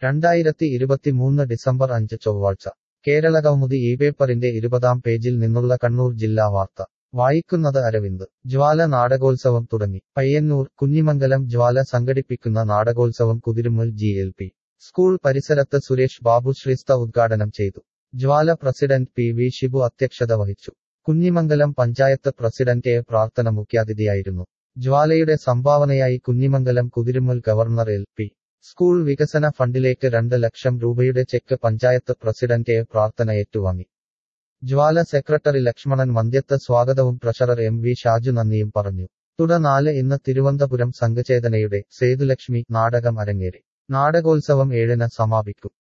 രണ്ടായിരത്തി ഇരുപത്തിമൂന്ന് ഡിസംബർ അഞ്ച് ചൊവ്വാഴ്ച കേരള കൗമുദി ഈ പേപ്പറിന്റെ ഇരുപതാം പേജിൽ നിന്നുള്ള കണ്ണൂർ ജില്ലാ വാർത്ത വായിക്കുന്നത് അരവിന്ദ് ജ്വാല നാടകോത്സവം തുടങ്ങി പയ്യന്നൂർ കുഞ്ഞിമംഗലം ജ്വാല സംഘടിപ്പിക്കുന്ന നാടകോത്സവം Kuthirummal G L P school പരിസരത്ത് സുരേഷ് ബാബു ശ്രീസ്ത ഉദ്ഘാടനം ചെയ്തു Jwala president P V Shibu അധ്യക്ഷത വഹിച്ചു കുഞ്ഞിമംഗലം പഞ്ചായത്ത് പ്രസിഡന്റ് എ പ്രാർത്ഥന മുഖ്യാതിഥിയായിരുന്നു ജ്വാലയുടെ സംഭാവനയായി Kunjimangalam Kuthirummal government L P school വികസന ഫണ്ടിലേക്ക് രണ്ട് ലക്ഷം രൂപയുടെ ചെക്ക് പഞ്ചായത്ത് പ്രസിഡന്റ് എ പ്രാർത്ഥന ഏറ്റുവാങ്ങി ജ്വാല സെക്രട്ടറി ലക്ഷ്മണൻ മന്ദ്യത്ത് സ്വാഗതവും ട്രഷറർ എം വി ഷാജു നന്ദിയും പറഞ്ഞു തുട നാല് ഇന്ന് തിരുവനന്തപുരം സംഘചേതനയുടെ സേതുലക്ഷ്മി നാടകം അരങ്ങേറി നാടകോത്സവം ഏഴിന് സമാപിക്കും